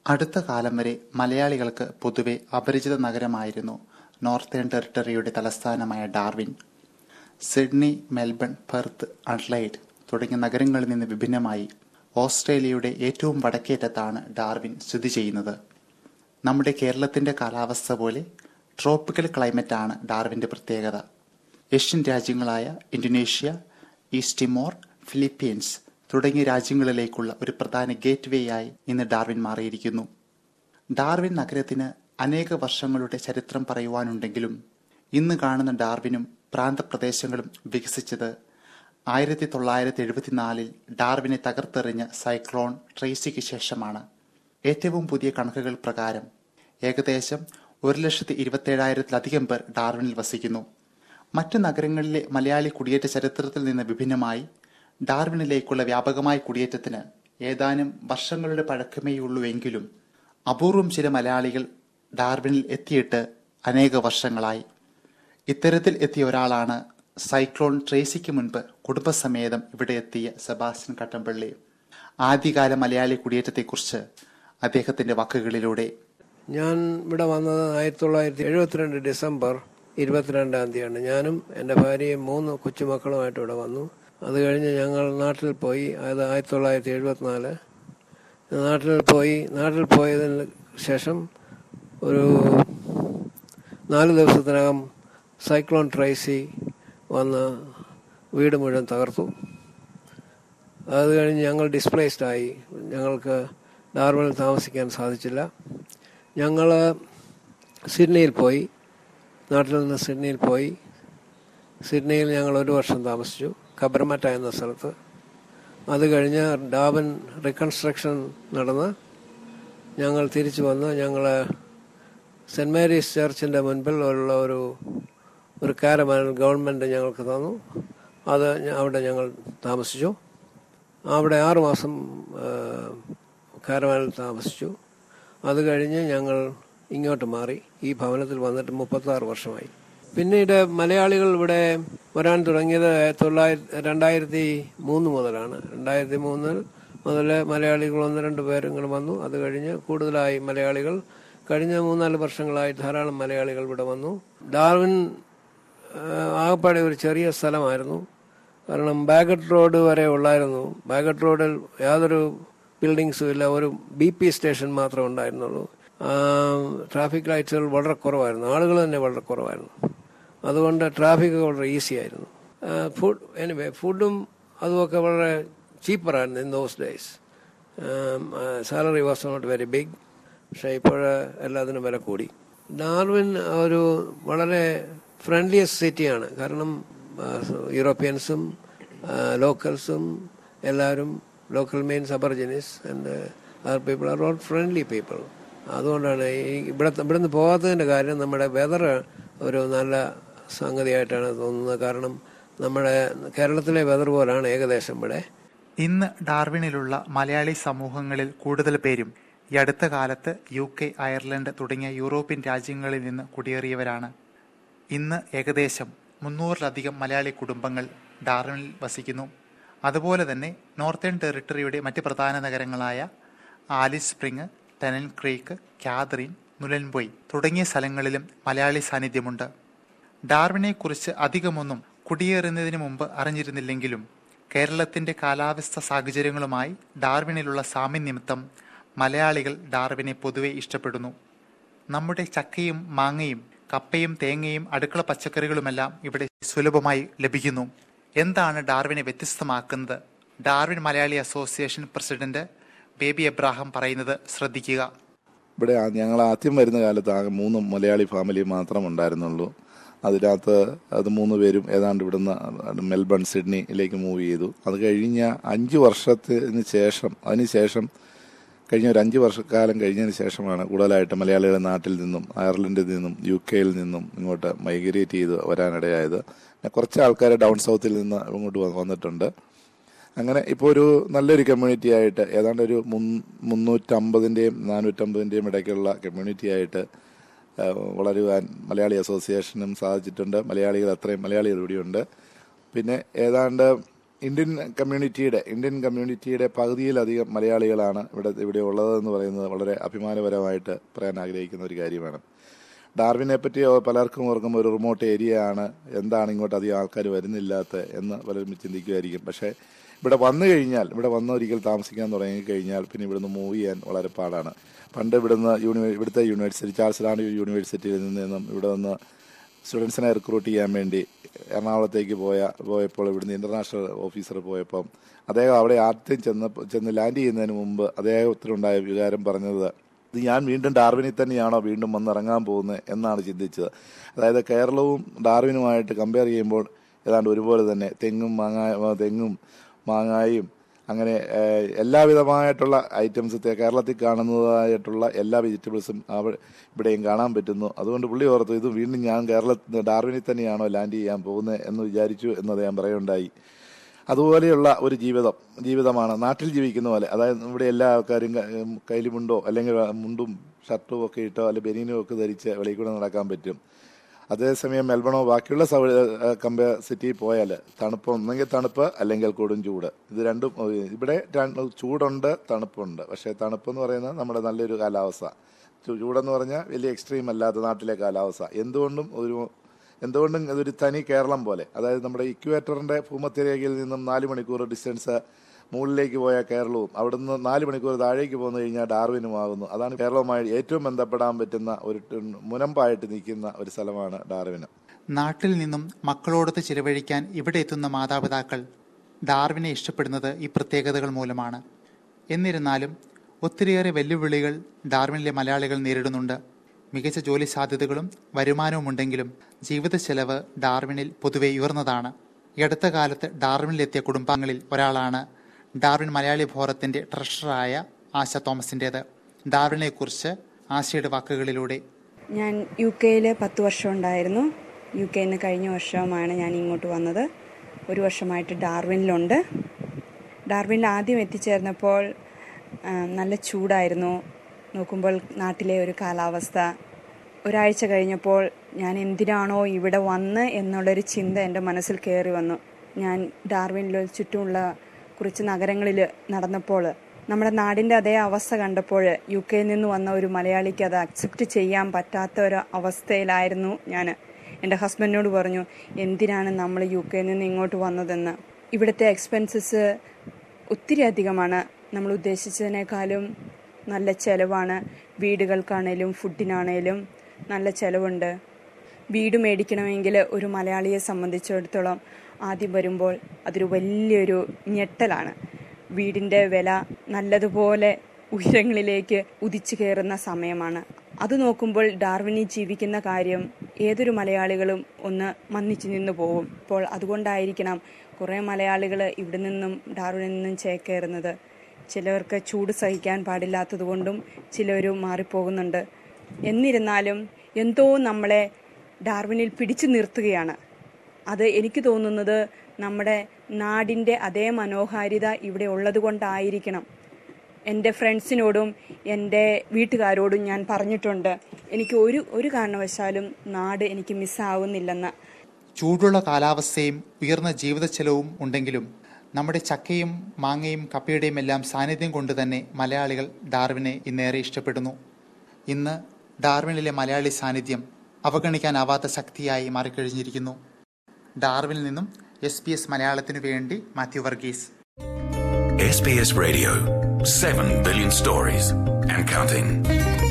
അടുത്ത കാലം വരെ മലയാളികൾക്ക് പൊതുവെ അപരിചിത നഗരമായിരുന്നു നോർത്തേൺ ടെറിട്ടറിയുടെ തലസ്ഥാനമായ Darwin Sydney Melbourne Perth Adelaide തുടങ്ങിയ നഗരങ്ങളിൽ നിന്ന് വിഭിന്നമായി ഓസ്ട്രേലിയയുടെ ഏറ്റവും വടക്കേറ്റത്താണ് ഡാർവിൻ സ്ഥിതി ചെയ്യുന്നത് നമ്മുടെ കേരളത്തിന്റെ കാലാവസ്ഥ പോലെ ട്രോപ്പിക്കൽ ക്ലൈമറ്റാണ് ഡാർവിന്റെ പ്രത്യേകത ഏഷ്യൻ രാജ്യങ്ങളായ ഇന്തോനേഷ്യ ഈസ്റ്റ് ടിമോർ ഫിലിപ്പീൻസ് തുടങ്ങിയ രാജ്യങ്ങളിലേക്കുള്ള ഒരു പ്രധാന ഗേറ്റ് വേ ആയി ഇന്ന് ഡാർവിൻ മാറിയിരിക്കുന്നു ഡാർവിൻ നഗരത്തിന് അനേക വർഷങ്ങളുടെ ചരിത്രം പറയുവാനുണ്ടെങ്കിലും ഇന്ന് കാണുന്ന ഡാർവിനും പ്രാന്തപ്രദേശങ്ങളും വികസിച്ചത് ആയിരത്തി തൊള്ളായിരത്തി എഴുപത്തിനാലിൽ ഡാർവിനെ തകർത്തെറിഞ്ഞ സൈക്ലോൺ ട്രേസിക്ക് ശേഷമാണ് ഏറ്റവും പുതിയ കണക്കുകൾ പ്രകാരം ഏകദേശം ഒരു ലക്ഷത്തി ഇരുപത്തേഴായിരത്തിലധികം പേർ ഡാർവിനിൽ വസിക്കുന്നു മറ്റു നഗരങ്ങളിലെ മലയാളി കുടിയേറ്റ ചരിത്രത്തിൽ നിന്ന് വിഭിന്നമായി ഡാർവിനിലേക്കുള്ള വ്യാപകമായ കുടിയേറ്റത്തിന് ഏതാനും വർഷങ്ങളുടെ പഴക്കമേയുള്ളൂവെങ്കിലും അപൂർവം ചില മലയാളികൾ ഡാർവിനിൽ എത്തിയിട്ട് അനേക വർഷങ്ങളായി ഇത്തരത്തിൽ എത്തിയ ഒരാളാണ് സൈക്ലോൺ ട്രേസിക്ക് മുൻപ് കുടുംബസമേതം ഇവിടെ എത്തിയ സെബാസ്റ്റ്യൻ കട്ടമ്പള്ളി ആദ്യകാല മലയാളി കുടിയേറ്റത്തെക്കുറിച്ച് അദ്ദേഹത്തിന്റെ വാക്കുകളിലൂടെ ഞാൻ ഇവിടെ വന്നത് ആയിരത്തി തൊള്ളായിരത്തി എഴുപത്തിരണ്ട് ഡിസംബർ ഇരുപത്തിരണ്ടാം തീയതിയാണ് ഞാനും എൻ്റെ ഭാര്യയും മൂന്ന് കൊച്ചുമക്കളുമായിട്ട് ഇവിടെ വന്നു അത് കഴിഞ്ഞ് ഞങ്ങൾ നാട്ടിൽ പോയി അത് ആയിരത്തി തൊള്ളായിരത്തി എഴുപത്തിനാല് നാട്ടിൽ പോയി നാട്ടിൽ പോയതിന് ശേഷം ഒരു നാല് ദിവസത്തിനകം സൈക്ലോൺ ട്രൈസി വന്ന് വീട് മുഴുവൻ തകർത്തു അത് കഴിഞ്ഞ് ഞങ്ങൾ ഡിസ്പ്ലേസ്ഡ് ആയി ഞങ്ങൾക്ക് ഡാർബണിൽ താമസിക്കാൻ സാധിച്ചില്ല ഞങ്ങൾ സിഡ്നിയിൽ പോയി നാട്ടിൽ നിന്ന് സിഡ്നിയിൽ പോയി സിഡ്നിയിൽ ഞങ്ങൾ ഒരു വർഷം താമസിച്ചു കബർമറ്റ എന്ന സ്ഥലത്ത് അത് കഴിഞ്ഞ് ഡാബൻ റീകൺസ്ട്രക്ഷൻ നടന്ന് ഞങ്ങൾ തിരിച്ചു വന്ന് ഞങ്ങൾ സെൻറ് മേരീസ് ചർച്ചിൻ്റെ മുൻപിൽ ഉള്ള ഒരു ഒരു കാരമാൻ ഗവൺമെൻറ് ഞങ്ങൾക്ക് തന്നു അത് അവിടെ ഞങ്ങൾ താമസിച്ചു അവിടെ ആറുമാസം കാരവാനിൽ താമസിച്ചു അത് കഴിഞ്ഞ് ഞങ്ങൾ ഇങ്ങോട്ട് മാറി ഈ ഭവനത്തിൽ വന്നിട്ട് മുപ്പത്താറ് വർഷമായി പിന്നീട് മലയാളികൾ ഇവിടെ വരാൻ തുടങ്ങിയത് തൊള്ളായിരത്തി രണ്ടായിരത്തി മൂന്ന് മുതലാണ് രണ്ടായിരത്തി മൂന്നിൽ മുതൽ മലയാളികൾ ഒന്ന് രണ്ട് പേരും വന്നു അത് കഴിഞ്ഞ് കൂടുതലായി മലയാളികൾ കഴിഞ്ഞ മൂന്നാല് വർഷങ്ങളായി ധാരാളം മലയാളികൾ ഇവിടെ വന്നു ഡാർവിൻ ആകപ്പാടെ ഒരു ചെറിയ സ്ഥലമായിരുന്നു കാരണം ബാഗറ്റ് റോഡ് വരെ ഉള്ളായിരുന്നു ബാഗറ്റ് റോഡിൽ യാതൊരു ബിൽഡിങ്സും ഇല്ല ഒരു ബി പി സ്റ്റേഷൻ മാത്രമേ ഉണ്ടായിരുന്നുള്ളൂ ട്രാഫിക് ലൈറ്റ്സുകൾ വളരെ കുറവായിരുന്നു ആളുകൾ തന്നെ വളരെ കുറവായിരുന്നു അതുകൊണ്ട് ട്രാഫിക് വളരെ ഈസി ആയിരുന്നു ഫുഡ് എനിവേ ഫുഡും അതുമൊക്കെ വളരെ ചീപ്പറായിരുന്നു in those days salary was not very big പക്ഷേ ഇപ്പോൾ എല്ലാത്തിനും വില കൂടി ഡാർവിൻ ഒരു വളരെ ഫ്രണ്ട്ലിയസ്റ്റ് സിറ്റിയാണ് കാരണം യൂറോപ്യൻസും ലോക്കൽസും എല്ലാവരും local means aborigines and other people are all friendly people അതുകൊണ്ടാണ് ഈ ഇവിടെ ഇവിടുന്ന് പോകാത്തതിൻ്റെ കാര്യം നമ്മുടെ വെതർ ഒരു നല്ല സംഗതിയായിട്ടാണ് തോന്നുന്നത് കാരണം നമ്മുടെ കേരളത്തിലെ വെതർ പോലാണ് ഏകദേശം ഇവിടെ ഇന്ന് ഡാർവിനിലുള്ള മലയാളി സമൂഹങ്ങളിൽ കൂടുതൽ പേരും ഈ അടുത്ത കാലത്ത് യു കെ അയർലൻഡ് തുടങ്ങിയ യൂറോപ്യൻ രാജ്യങ്ങളിൽ നിന്ന് കുടിയേറിയവരാണ് ഇന്ന് ഏകദേശം മുന്നൂറിലധികം മലയാളി കുടുംബങ്ങൾ ഡാർവിനിൽ വസിക്കുന്നു അതുപോലെ തന്നെ നോർത്തേൺ ടെറിട്ടറിയുടെ മറ്റ് പ്രധാന നഗരങ്ങളായ Alice Spring Tennant Creek Katherine Nhulunbuy തുടങ്ങിയ സ്ഥലങ്ങളിലും മലയാളി സാന്നിധ്യമുണ്ട് ഡാർവിനെക്കുറിച്ച് അധികമൊന്നും കുടിയേറുന്നതിന് മുമ്പ് അറിഞ്ഞിരുന്നില്ലെങ്കിലും കേരളത്തിന്റെ കാലാവസ്ഥ സാഹചര്യങ്ങളുമായി ഡാർവിനിലുള്ള സാമ്യനിമിത്തം മലയാളികൾ ഡാർവിനെ പൊതുവെ ഇഷ്ടപ്പെടുന്നു നമ്മുടെ ചക്കയും മാങ്ങയും കപ്പയും തേങ്ങയും അടുക്കള പച്ചക്കറികളുമെല്ലാം ഇവിടെ സുലഭമായി ലഭിക്കുന്നു എന്താണ് ഡാർവിനെ വ്യത്യസ്തമാക്കുന്നത് Darwin Malayali association president Baby Abraham പറയുന്നത് ശ്രദ്ധിക്കുക ഇവിടെ ഞങ്ങൾ ആദ്യം വരുന്ന കാലത്ത് ആകെ മൂന്ന് മലയാളി ഫാമിലി മാത്രം ഉണ്ടായിരുന്നുള്ളൂ അതിനകത്ത് അത് മൂന്ന് പേരും ഏതാണ്ട് ഇവിടുന്ന് മെൽബൺ സിഡ്നിയിലേക്ക് മൂവ് ചെയ്തു അത് കഴിഞ്ഞ അഞ്ച് വർഷത്തിന് ശേഷം അതിന് ശേഷം കഴിഞ്ഞ ഒരു അഞ്ച് വർഷക്കാലം കഴിഞ്ഞതിന് ശേഷമാണ് കൂടുതലായിട്ട് മലയാളികൾ നാട്ടിൽ നിന്നും അയർലൻഡിൽ നിന്നും യു കെയിൽ നിന്നും ഇങ്ങോട്ട് മൈഗ്രേറ്റ് ചെയ്ത് വരാനിടയായത് കുറച്ച് ആൾക്കാർ ഡൗൺ സൗത്തിൽ നിന്ന് ഇങ്ങോട്ട് വന്നിട്ടുണ്ട് അങ്ങനെ ഇപ്പോൾ ഒരു നല്ലൊരു കമ്മ്യൂണിറ്റി ആയിട്ട് ഏതാണ്ട് ഒരു മുന്നൂറ്റമ്പതിൻ്റെയും നാനൂറ്റമ്പതിൻ്റെയും ഇടയ്ക്കുള്ള കമ്മ്യൂണിറ്റി ആയിട്ട് വളരുവാൻ മലയാളി അസോസിയേഷനും സാധിച്ചിട്ടുണ്ട് മലയാളികൾ അത്രയും മലയാളികൾ ഇവിടെയുണ്ട് പിന്നെ ഏതാണ്ട് ഇന്ത്യൻ കമ്മ്യൂണിറ്റിയുടെ ഇന്ത്യൻ കമ്മ്യൂണിറ്റിയുടെ പകുതിയിലധികം മലയാളികളാണ് ഇവിടെ ഇവിടെ ഉള്ളതെന്ന് പറയുന്നത് വളരെ അഭിമാനപരമായിട്ട് പറയാൻ ആഗ്രഹിക്കുന്ന ഒരു കാര്യമാണ് ഡാർവിനെ പറ്റി പലർക്കും ഓർക്കും ഒരു റിമോട്ട് ഏരിയ ആണ് എന്താണ് ഇങ്ങോട്ട് അധികം ആൾക്കാർ വരുന്നില്ലാത്ത എന്ന് പലരും ചിന്തിക്കുമായിരിക്കും പക്ഷേ ഇവിടെ വന്നു കഴിഞ്ഞാൽ ഇവിടെ വന്ന് ഒരിക്കൽ താമസിക്കാൻ തുടങ്ങി കഴിഞ്ഞാൽ പിന്നെ ഇവിടുന്ന് മൂവ് ചെയ്യാൻ വളരെ പാടാണ് പണ്ട് ഇവിടുന്ന് യൂണിവേ ഇവിടുത്തെ യൂണിവേഴ്സിറ്റി ചാൾസ് ലാൻഡ് യൂണിവേഴ്സിറ്റിയിൽ നിന്നും ഇവിടെ നിന്ന് സ്റ്റുഡൻസിനെ റിക്രൂട്ട് ചെയ്യാൻ വേണ്ടി എറണാകുളത്തേക്ക് പോയ പോയപ്പോൾ ഇവിടുന്ന് ഇന്റർനാഷണൽ ഓഫീസർ പോയപ്പം അദ്ദേഹം അവിടെ ആദ്യം ചെന്ന് ചെന്ന് ലാൻഡ് ചെയ്യുന്നതിന് മുമ്പ് അദ്ദേഹത്തിനുണ്ടായ വികാരം പറഞ്ഞത് ഇത് ഞാൻ വീണ്ടും ഡാർവിനിൽ തന്നെയാണോ വീണ്ടും വന്നിറങ്ങാൻ പോകുന്നത് എന്നാണ് ചിന്തിച്ചത് അതായത് കേരളവും ഡാർവിനുമായിട്ട് കമ്പയർ ചെയ്യുമ്പോൾ ഏതാണ്ട് ഒരുപോലെ തന്നെ തെങ്ങും മാങ്ങായ തെങ്ങും മാങ്ങായും അങ്ങനെ ഏഹ്, എല്ലാവിധമായിട്ടുള്ള ഐറ്റംസ് കേരളത്തിൽ കാണുന്നതായിട്ടുള്ള എല്ലാ വെജിറ്റബിൾസും അവ- ഇവിടെയും കാണാൻ പറ്റുന്നു അതുകൊണ്ട് പുള്ളി ഓർത്തു ഇത് വീണ്ടും ഞാൻ കേരള ഡാർവിനിൽ തന്നെയാണോ ലാൻഡ് ചെയ്യാൻ പോകുന്നത് എന്ന് വിചാരിച്ചു എന്ന് അദ്ദേഹം പറയുണ്ടായി അതുപോലെയുള്ള ഒരു ജീവിതം ജീവിതമാണ് നാട്ടിൽ ജീവിക്കുന്ന പോലെ അതായത് ഇവിടെ എല്ലാ ആൾക്കാരും ക- ഉം കയ്യിൽ മുണ്ടോ അല്ലെങ്കിൽ മുണ്ടും ഷർട്ടും ഒക്കെ ഇട്ടോ അല്ലെങ്കിൽ ബനീനും ഒക്കെ ധരിച്ച് വെളിയിൽ കൂടെ നടക്കാൻ പറ്റും അതേസമയം മെൽബണോ ബാക്കിയുള്ള കമ്പയർ സിറ്റിയിൽ പോയാൽ തണുപ്പ് ഒന്നെങ്കിൽ തണുപ്പ് അല്ലെങ്കിൽ കൊടും ചൂട് ഇത് രണ്ടും ഏഹ്, ഇവിടെ രണ്ട് ചൂടുണ്ട് തണുപ്പുണ്ട് പക്ഷേ തണുപ്പെന്ന് പറയുന്നത് നമ്മുടെ നല്ലൊരു കാലാവസ്ഥ ചൂ- ചൂടെന്ന് പറഞ്ഞാൽ വലിയ എക്സ്ട്രീം അല്ലാത്ത നാട്ടിലെ കാലാവസ്ഥ എന്തുകൊണ്ടും ഒരു എന്തുകൊണ്ടും ഇതൊരു തനി കേരളം പോലെ അതായത് നമ്മുടെ ഇക്വേറ്ററിന്റെ ഭൂമധ്യരേഖയിൽ നിന്നും നാല് മണിക്കൂർ ഡിസ്റ്റൻസ് മുകളിലേക്ക് പോയ കേരളവും അവിടുന്ന് നാല് മണിക്കൂർ താഴേക്ക് പോന്നു കഴിഞ്ഞാൽ ഡാർവിനുമാകുന്നു അതാണ് കേരളവുമായി ഏറ്റവും ബന്ധപ്പെടാൻ പറ്റുന്ന ഒരു ട് മുനമ്പായിട്ട് നിൽക്കുന്ന ഒരു സ്ഥലമാണ് ഡാർവിന് നാട്ടിൽ നിന്നും മക്കളോടൊത്ത് ചിലവഴിക്കാൻ ഇവിടെ എത്തുന്ന മാതാപിതാക്കൾ ഡാർവിനെ ഇഷ്ടപ്പെടുന്നത് ഈ പ്രത്യേകതകൾ മൂലമാണ് എന്നിരുന്നാലും ഒത്തിരിയേറെ വെല്ലുവിളികൾ ഡാർവിനിലെ മലയാളികൾ നേരിടുന്നുണ്ട് മികച്ച ജോലി സാധ്യതകളും വരുമാനവുമുണ്ടെങ്കിലും ജീവിത ചെലവ് ഡാർവിനിൽ പൊതുവെ ഉയർന്നതാണ് ഈ അടുത്ത കാലത്ത് ഡാർവിനിലെത്തിയ കുടുംബാംഗങ്ങളിൽ ഒരാളാണ് ഡാർവിൻ മലയാളി ഫോറത്തിന്റെ ട്രഷററായ ആശ തോമസിന്റേത് ഡാർവിനെക്കുറിച്ച് ആശയുടെ വാക്കുകളിലൂടെ ഞാൻ യു കെയിൽ പത്ത് വർഷം ഉണ്ടായിരുന്നു യു കെയിൽ നിന്ന് കഴിഞ്ഞ വർഷമാണ് ഞാൻ ഇങ്ങോട്ട് വന്നത് ഒരു വർഷമായിട്ട് ഡാർവിനിലുണ്ട് ഡാർവിനിൽ ആദ്യം എത്തിച്ചേർന്നപ്പോൾ ആ, നല്ല ചൂടായിരുന്നു നോക്കുമ്പോൾ നാട്ടിലെ ഒരു കാലാവസ്ഥ ഒരാഴ്ച കഴിഞ്ഞപ്പോൾ ഞാൻ എന്തിനാണോ ഇവിടെ വന്ന് എന്നുള്ളൊരു ചിന്ത എൻ്റെ മനസ്സിൽ കയറി വന്നു ഞാൻ ഡാർവിനിൽ ചുറ്റുമുള്ള കുറച്ച് നഗരങ്ങളിൽ നടന്നപ്പോൾ നമ്മുടെ നാടിൻ്റെ അതേ അവസ്ഥ കണ്ടപ്പോൾ യു കെയിൽ നിന്ന് വന്ന ഒരു മലയാളിക്ക് അത് അക്സെപ്റ്റ് ചെയ്യാൻ പറ്റാത്ത ഒരു അവസ്ഥയിലായിരുന്നു ഞാൻ എൻ്റെ ഹസ്ബൻഡിനോട് പറഞ്ഞു എന്തിനാണ് നമ്മൾ യു കെയിൽ നിന്ന് ഇങ്ങോട്ട് വന്നതെന്ന് ഇവിടുത്തെ എക്സ്പെൻസസ് ഒത്തിരി അധികമാണ് നമ്മൾ ഉദ്ദേശിച്ചതിനേക്കാളും നല്ല ചിലവാണ് വീടുകൾക്കാണേലും ഫുഡിനാണേലും നല്ല ചിലവുണ്ട് വീട് മേടിക്കണമെങ്കിൽ ഒരു മലയാളിയെ സംബന്ധിച്ചിടത്തോളം ആദ്യം വരുമ്പോൾ അതൊരു വലിയൊരു ഞെട്ടലാണ് വീടിൻ്റെ വില നല്ലതുപോലെ ഉയരങ്ങളിലേക്ക് ഉദിച്ചു കയറുന്ന സമയമാണ് അത് നോക്കുമ്പോൾ ഡാർവിനിൽ ജീവിക്കുന്ന കാര്യം ഏതൊരു മലയാളികളും ഒന്ന് മന്നിച്ചു നിന്ന് പോകും അപ്പോൾ അതുകൊണ്ടായിരിക്കണം കുറേ മലയാളികൾ ഇവിടെ നിന്നും ഡാർവിനിൽ നിന്നും ചേക്കേറുന്നത് ചിലർക്ക് ചൂട് സഹിക്കാൻ പാടില്ലാത്തതുകൊണ്ടും ചിലർ മാറിപ്പോകുന്നുണ്ട് എന്നിരുന്നാലും എന്തോ നമ്മളെ ഡാർവിനിൽ പിടിച്ചു നിർത്തുകയാണ് അത് എനിക്ക് തോന്നുന്നത് നമ്മുടെ നാടിൻ്റെ അതേ മനോഹാരിത ഇവിടെ ഉള്ളത് കൊണ്ടായിരിക്കണം എൻ്റെ ഫ്രണ്ട്സിനോടും എൻ്റെ വീട്ടുകാരോടും ഞാൻ പറഞ്ഞിട്ടുണ്ട് എനിക്ക് ഒരു ഒരു കാരണവശാലും നാട് എനിക്ക് മിസ്സാവുന്നില്ലെന്ന് ചൂടുള്ള കാലാവസ്ഥയും ഉയർന്ന ജീവിത ചെലവും ഉണ്ടെങ്കിലും നമ്മുടെ ചക്കയും മാങ്ങയും കപ്പയുടെയും എല്ലാം സാന്നിധ്യം കൊണ്ട് തന്നെ മലയാളികൾ ഡാർവിനെ ഇന്നേറെ ഇഷ്ടപ്പെടുന്നു ഇന്ന് ഡാർവിനിലെ മലയാളി സാന്നിധ്യം അവഗണിക്കാനാവാത്ത ശക്തിയായി മാറിക്കഴിഞ്ഞിരിക്കുന്നു ഡാർവിനിൽ നിന്നും എസ് പി എസ് മലയാളത്തിനു വേണ്ടി Mathew Varghese SBS Radio. 7 billion stories and counting.